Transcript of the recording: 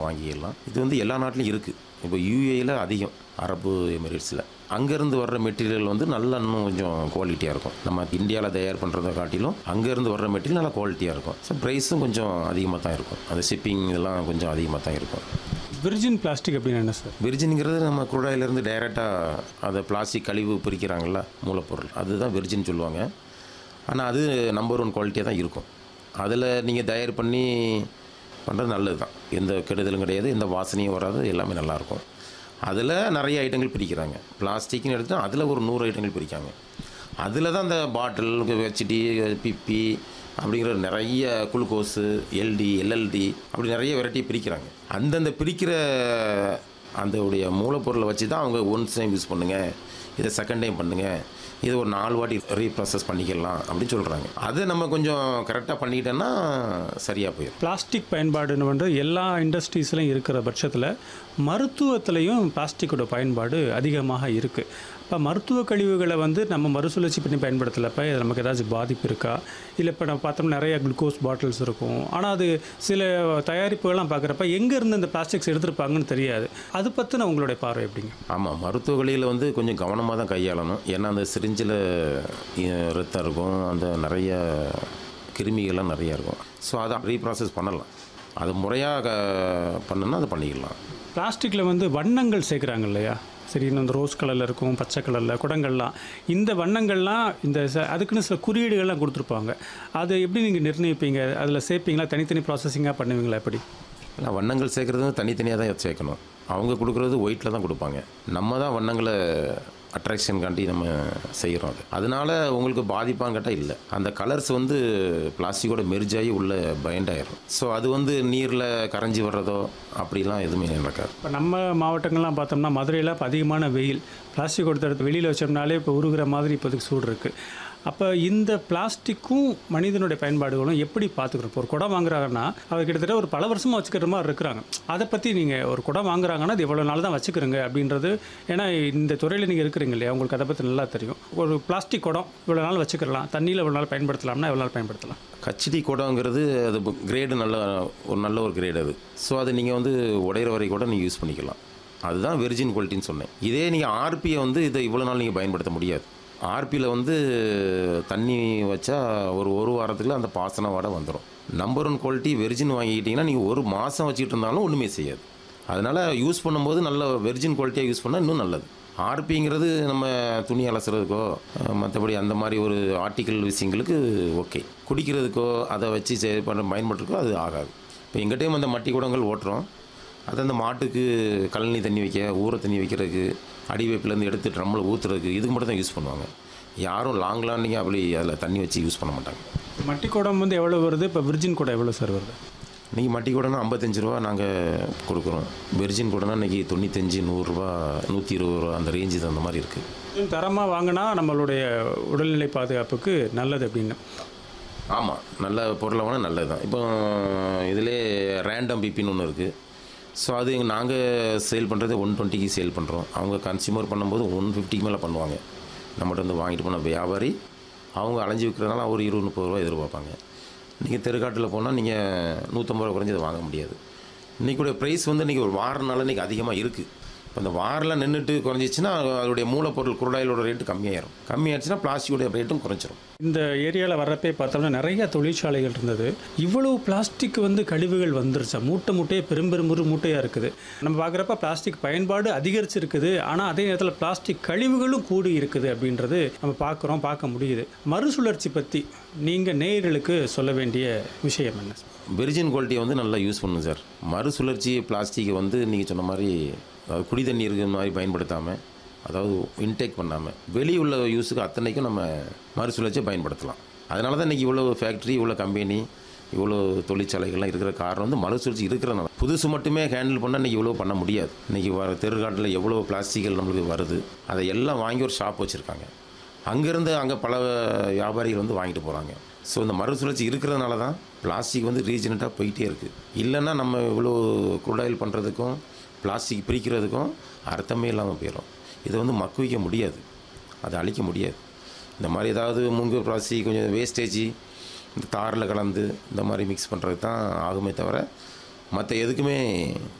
வாங்கிக்கலாம் இது வந்து எல்லா நாட்டிலையும் இருக்குது இப்போ யூஏயில் அதிகம் அரபு எமிரேட்ஸில் அங்கேருந்து வர்ற மெட்டீரியல் வந்து நல்லா இன்னும் கொஞ்சம் குவாலிட்டியாக இருக்கும் நம்ம இந்தியாவில் தயார் பண்ணுறதை காட்டிலும் அங்கேருந்து வர்ற மெட்டீரியல் நல்லா குவாலிட்டியாக இருக்கும் ஸோ ப்ரைஸும் கொஞ்சம் அதிகமாக தான் இருக்கும் அந்த ஷிப்பிங் இதெல்லாம் கொஞ்சம் அதிகமாக தான் இருக்கும் விர்ஜின் பிளாஸ்டிக் அப்படின்னு என்ன சார் விர்ஜின்ங்கிறது நம்ம குழாயிலேருந்து டைரெக்டாக அதை பிளாஸ்டிக் கழிவு பிரிக்கிறாங்கல்ல மூலப்பொருள் அதுதான் விர்ஜின் சொல்லுவாங்க ஆனால் அது நம்பர் ஒன் குவாலிட்டியாக தான் இருக்கும் அதில் நீங்கள் தயார் பண்ணி பண்ணுறது நல்லது தான் எந்த கெடுதலும் கிடையாது எந்த வாசனையும் வராது எல்லாமே நல்லாயிருக்கும் அதில் நிறைய ஐட்டங்கள் பிரிக்கிறாங்க பிளாஸ்டிக்னு எடுத்தால் அதில் ஒரு நூறு ஐட்டங்கள் பிரிக்காங்க அதில் தான் இந்த பாட்டில் ஹெச்டி பிபி அப்படிங்கிற நிறைய குளுக்கோஸு எல்டி எல்எல்டி அப்படி நிறைய வெரைட்டி பிரிக்கிறாங்க அந்தந்த பிரிக்கிற அந்த உடைய மூலப்பொருளை வச்சு தான் அவங்க ஒன்ஸ் டைம் யூஸ் பண்ணுங்கள் இதை செகண்ட் டைம் பண்ணுங்கள் இதை ஒரு நாலு வாட்டி ரீப்ராசஸ் பண்ணிக்கலாம் அப்படின்னு சொல்கிறாங்க அதை நம்ம கொஞ்சம் கரெக்டாக பண்ணிக்கிட்டோன்னா சரியாக போயிடும் பிளாஸ்டிக் பயன்பாடுன்னு வந்து எல்லா இண்டஸ்ட்ரீஸ்லையும் இருக்கிற பட்சத்தில் மருத்துவத்திலையும் பிளாஸ்டிக்கோட பயன்பாடு அதிகமாக இருக்குது இப்போ மருத்துவ கழிவுகளை வந்து நம்ம மறுசுழற்சி பண்ணி பயன்படுத்தலப்ப இது நமக்கு ஏதாச்சும் பாதிப்பு இருக்கா இல்லை இப்போ நம்ம பார்த்தோம்னா நிறைய குளுக்கோஸ் பாட்டில்ஸ் இருக்கும் ஆனால் அது சில தயாரிப்புகள்லாம் பார்க்குறப்ப எங்கேருந்து இந்த பிளாஸ்டிக்ஸ் எடுத்திருப்பாங்கன்னு தெரியாது அது பற்றின உங்களுடைய பார்வை எப்படிங்க ஆமாம் மருத்துவ வழியில் வந்து கொஞ்சம் கவனமாக தான் கையாளணும் ஏன்னா அந்த சிரிஞ்சில் ரத்தம் இருக்கும் அந்த நிறைய கிருமிகள்லாம் நிறையா இருக்கும் ஸோ அதை ரீப்ராசஸ் பண்ணலாம் அது முறையாக பண்ணுன்னா அதை பண்ணிக்கலாம் பிளாஸ்டிக்கில் வந்து வண்ணங்கள் சேர்க்குறாங்க இல்லையா சரி இன்னும் இந்த ரோஸ் கலரில் இருக்கும் பச்சை கலரில் குடங்கள்லாம் இந்த வண்ணங்கள்லாம் இந்த ச- அதுக்குன்னு சில குறியீடுகள்லாம் கொடுத்துருப்பாங்க அதை எப்படி நீங்கள் நிர்ணயிப்பீங்க அதில் சேர்ப்பீங்களா தனித்தனி ப்ராசஸிங்காக பண்ணுவீங்களா எப்படி ஆனால் வண்ணங்கள் சேர்க்குறது வந்து தனித்தனியாக தான் சேர்க்கணும் அவங்க கொடுக்குறது ஒயிட்டில் தான் கொடுப்பாங்க நம்ம தான் வண்ணங்களை அட்ராக்ஷன் காண்டி நம்ம செய்கிறோம் அது அதனால உங்களுக்கு பாதிப்பான்னு கேட்டால் இல்லை அந்த கலர்ஸ் வந்து பிளாஸ்டிக்கோட மெர்ஜாகி உள்ள பைண்ட் ஆயிரும் ஸோ அது வந்து நீரில் கரைஞ்சி வர்றதோ அப்படிலாம் எதுவுமே நடக்காது இப்போ நம்ம மாவட்டங்கள்லாம் பார்த்தோம்னா மதுரையில் இப்போ அதிகமான வெயில் பிளாஸ்டிக் கொடுத்த இடத்து வெளியில் வச்சோம்னாலே இப்போ உருகிற மாதிரி இப்போதைக்கு சூடு இருக்குது அப்போ இந்த பிளாஸ்டிக்கும் மனிதனுடைய பயன்பாடுகளும் எப்படி பார்த்துக்கிறோம் இப்போ ஒரு குடம் வாங்குறாங்கன்னா அவர் கிட்டத்தட்ட ஒரு பல வருஷமாக வச்சுக்கிற மாதிரி இருக்கிறாங்க அதை பற்றி நீங்கள் ஒரு குடம் வாங்குறாங்கன்னா அது எவ்வளோ நாள் தான் வச்சுக்கிறங்க அப்படின்றது ஏன்னா இந்த துறையில் நீங்கள் இருக்கிறீங்க இல்லையா உங்களுக்கு அதை பற்றி நல்லா தெரியும் ஒரு பிளாஸ்டிக் குடம் இவ்வளோ நாள் வச்சுக்கலாம் தண்ணியில் இவ்வளோ நாள் பயன்படுத்தலாம்னா எவ்வளோ நாள் பயன்படுத்தலாம் கச்சிடி குடங்கிறது அது கிரேடு நல்ல ஒரு நல்ல ஒரு கிரேடு அது ஸோ அது நீங்கள் வந்து உடையிற வரை கூட நீங்கள் யூஸ் பண்ணிக்கலாம் அதுதான் வெர்ஜின் குவாலிட்டின்னு சொன்னேன் இதே நீங்கள் ஆர்பியை வந்து இதை இவ்வளோ நாள் நீங்கள் பயன்படுத்த முடியாது ஆர்பியில் வந்து தண்ணி வச்சா ஒரு ஒரு வாரத்துக்குள்ள அந்த பாசன வாடை வந்துடும் நம்பர் ஒன் குவாலிட்டி வெர்ஜின் வாங்கிக்கிட்டிங்கன்னா நீங்கள் ஒரு மாதம் வச்சுக்கிட்டு இருந்தாலும் ஒன்றுமே செய்யாது அதனால் யூஸ் பண்ணும்போது நல்ல வெர்ஜின் குவாலிட்டியாக யூஸ் பண்ணால் இன்னும் நல்லது ஆர்பிங்கிறது நம்ம துணி அலசுறதுக்கோ அஹ், மற்றபடி அந்த மாதிரி ஒரு ஆர்டிக்கல் விஷயங்களுக்கு ஓகே குடிக்கிறதுக்கோ அதை வச்சு செ- பண்ண பயன்படுறதுக்கோ அது ஆகாது இப்போ எங்கிட்டையும் அந்த மட்டி குடங்கள் ஓட்டுறோம் அது அந்த மாட்டுக்கு கழனி தண்ணி வைக்க ஊற தண்ணி வைக்கிறதுக்கு அடிவேப்பிலேருந்து எடுத்து ட்ரம்மில் ஊற்றுறதுக்கு இதுக்கு மட்டும் தான் யூஸ் பண்ணுவாங்க யாரும் லாங் லாண்டிங்க அப்படி அதில் தண்ணி வச்சு யூஸ் பண்ண மாட்டாங்க மட்டி குடம் வந்து எவ்வளோ வருது இப்போ விர்ஜின் குடம் எவ்வளோ சார் வருது இன்றைக்கி மட்டி கூடனா ஐம்பத்தஞ்சு ரூபா நாங்கள் கொடுக்குறோம் வெர்ஜின் கூடனா இன்றைக்கி தொண்ணூத்தஞ்சு நூறுரூவா நூற்றி இருபது ரூபா அந்த ரேஞ்சு அந்த மாதிரி இருக்குது தரமாக வாங்கினா நம்மளுடைய உடல்நிலை பாதுகாப்புக்கு நல்லது அப்படின்னு ஆமாம் நல்ல பொருளை வாங்கினா நல்லது தான் இப்போ இதிலே ரேண்டம் பிபின்னு ஒன்று இருக்குது ஸோ அது நாங்கள் சேல் பண்ணுறது ஒன் டுவெண்ட்டிக்கு சேல் பண்ணுறோம் அவங்க கன்சியூமர் பண்ணும்போது ஒன் ஃபிஃப்டிக்கு மேலே பண்ணுவாங்க நம்மகிட்ட வந்து வாங்கிட்டு போன வியாபாரி அவங்க அலைஞ்சு விற்கிறதுனால ஒரு இருபது முப்பது ரூபா எதிர்பார்ப்பாங்க நீங்கள் தெருக்காட்டில் போனால் நீங்கள் நூற்றம்பது ரூபா குறைஞ்சது வாங்க முடியாது இன்றைக்குடைய ப்ரைஸ் வந்து இன்றைக்கி ஒரு வாரனால இன்றைக்கி அதிகமாக இருக்குது இப்போ இந்த வாரில் நின்றுட்டு குறைஞ்சிச்சுன்னா அதோடைய மூலப்பொருள் குருடாயிலோட ரேட்டு கம்மியாயிரும் கம்மியாச்சுன்னா பிளாஸ்டிக்கோட ரேட்டும் குறைஞ்சிரும் இந்த ஏரியாவில் வர்றப்பே பார்த்தோம்னா நிறைய தொழிற்சாலைகள் இருந்தது இவ்வளவு பிளாஸ்டிக் வந்து கழிவுகள் வந்துருச்சா மூட்டை மூட்டையே பெரும் பெரும் ஒரு மூட்டையாக இருக்குது நம்ம பார்க்குறப்ப பிளாஸ்டிக் பயன்பாடு அதிகரிச்சிருக்குது ஆனால் அதே நேரத்தில் பிளாஸ்டிக் கழிவுகளும் கூடி இருக்குது அப்படின்றது நம்ம பார்க்குறோம் பார்க்க முடியுது மறுசுழற்சி பற்றி நீங்கள் நேயர்களுக்கு சொல்ல வேண்டிய விஷயம் என்ன வெர்ஜின் குவாலிட்டியை வந்து நல்லா யூஸ் பண்ணணும் சார் மறுசுழற்சி பிளாஸ்டிக்கை வந்து நீங்கள் சொன்ன மாதிரி அதாவது குடி தண்ணி இருக்கிற மாதிரி பயன்படுத்தாமல் அதாவது இன்டேக் பண்ணாமல் வெளி உள்ள யூஸுக்கு அத்தனைக்கும் நம்ம மறுசுழற்சியை பயன்படுத்தலாம் அதனால தான் இன்றைக்கி இவ்வளோ ஃபேக்ட்ரி இவ்வளோ கம்பெனி இவ்வளோ தொழிற்சாலைகள்லாம் இருக்கிற காரணம் வந்து மறுசுழற்சி இருக்கிறனால புதுசு மட்டுமே ஹேண்டில் பண்ணால் இன்றைக்கி இவ்வளோ பண்ண முடியாது இன்றைக்கி வர தெருக்காட்டில் எவ்வளோ பிளாஸ்டிக்கள் நம்மளுக்கு வருது அதை எல்லாம் வாங்கி ஒரு ஷாப் வச்சுருக்காங்க அங்கேருந்து அங்கே பல வியாபாரிகள் வந்து வாங்கிட்டு போகிறாங்க ஸோ இந்த மறுசுழற்சி இருக்கிறதுனால தான் பிளாஸ்டிக் வந்து ரீஜனட்டாக போயிட்டே இருக்குது இல்லைன்னா நம்ம இவ்வளோ குடாயில் பண்ணுறதுக்கும் பிளாஸ்டிக் பிரிக்கிறதுக்கும் அர்த்தமே இல்லாமல் போயிடும் இதை வந்து மக்குவிக்க முடியாது அதை அழிக்க முடியாது இந்த மாதிரி ஏதாவது முன்கு பிளாஸ்டிக் கொஞ்சம் வேஸ்டேஜ் இந்த தாரில் கலந்து இந்த மாதிரி மிக்ஸ் பண்ணுறது தான் ஆகுமே தவிர மற்ற எதுக்குமே